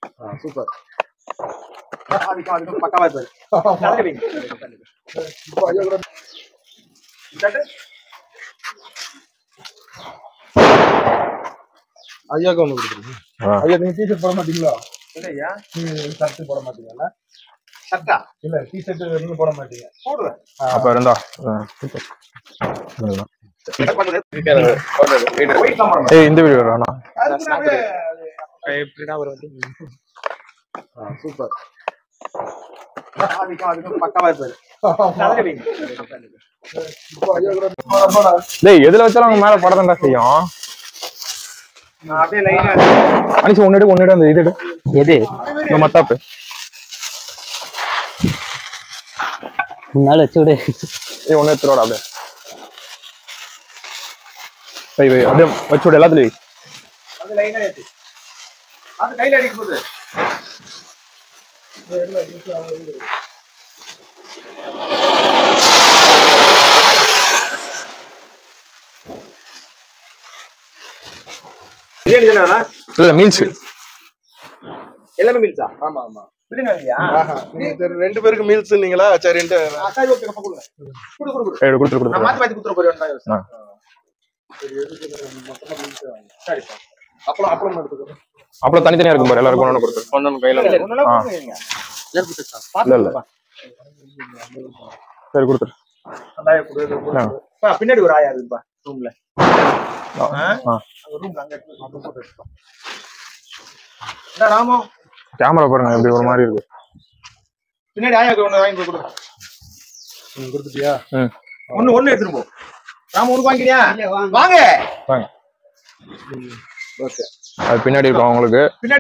Super அதுக்கு அதுக்கு பக்காவா இருப்பாரு தலையில வைங்க. இப்போ ஐயா கூட தட்டு. ஐயாக்கு ஒன்று கொடுத்துருங்க ஆ. ஐயா நீங்க டிஷர்ட் போட மாட்டீங்களா இல்லையா நீங்க ஷர்ட் போட மாட்டீங்கல்ல சட்டா இல்ல டிஷர்ட் நீங்க போட மாட்டீங்க போடுவேன் அப்ப இருந்தா ஆ, சூப்பர். இதுதான். Weight தான் போடணும். ஏய் இந்த வீடியோ வேணாம் அதுக்கு நான் அப்படியே எப்படின்னா ஒரு வந்து சூப்பர் அதுக்கு அதுக்கு பக்காவா இருப்பாரு தலையில வைங்க. இப்போ ஐயா கூட டேய் எதுல வச்சாலும் அவங்க மேல படத்தாண்டா செய்யும் நான் அப்படியே லைனா அனிச்சு ஒன்னு எடு ஒன்னு எடு அந்த இது எடு எது இந்த மத்தாப்பு முன்னால வச்சு விடு ஏய் ஒன்னு எடுத்துருவாடா அப்படியே வை வை அப்படியே வச்சு விடு எல்லாத்துலயும் வை. அது லைனா ஏத்து அது கையில அடிக்கும் போது பிரியாணி தானே இல்ல மீல்ஸ் எல்லாமே மீல்ஸா ஆமா ஆமா பிரியாணி இல்லையா ஆஹா நீங்க சரி ரெண்டு பேருக்கு மீல்ஸ் நீங்களா சரின்ட்டு சரி ஓகே நம்ம கொடுங்க குடு குடு குடு ஏய் கொடுத்துரு நான் கொடுத்துரு மாத்தி மாத்தி குடுத்துற போறேன் ஆ. சரி அப்பளம் அப்பளம் எடுத்துக்கிறேன் அப்புறம் தனித்தனியா இருக்கும் பாரு எல்லாருக்கும் ஒண்ணு கொடுத்துரு ஒண்ணு கையில ஒண்ணுலாம் ஆ. கொடுங்க இல்ல இல்ல சரி கொடுத்துரு ஆ. பா, பின்னாடி ஒரு ஆயா இருக்குப்பா ரூம்ல ஆ ரூம்ல அங்க இருக்கு. இந்தா ராமு கேமரா பாருங்க எப்படி ஒரு மாதிரி இருக்கு பின்னாடி ஆயாக்கு ஒண்ணு வாங்கி போய் கொடு நீங்க கொடுத்துட்டியா ம் ஒண்ணு ஒண்ணு எடுத்துட்டு போ ராமு உனக்கு வாங்கிக்கிறியா வாங்க வாங்க ஓகே அது பின்னாடி இருக்கும் அவங்களுக்கு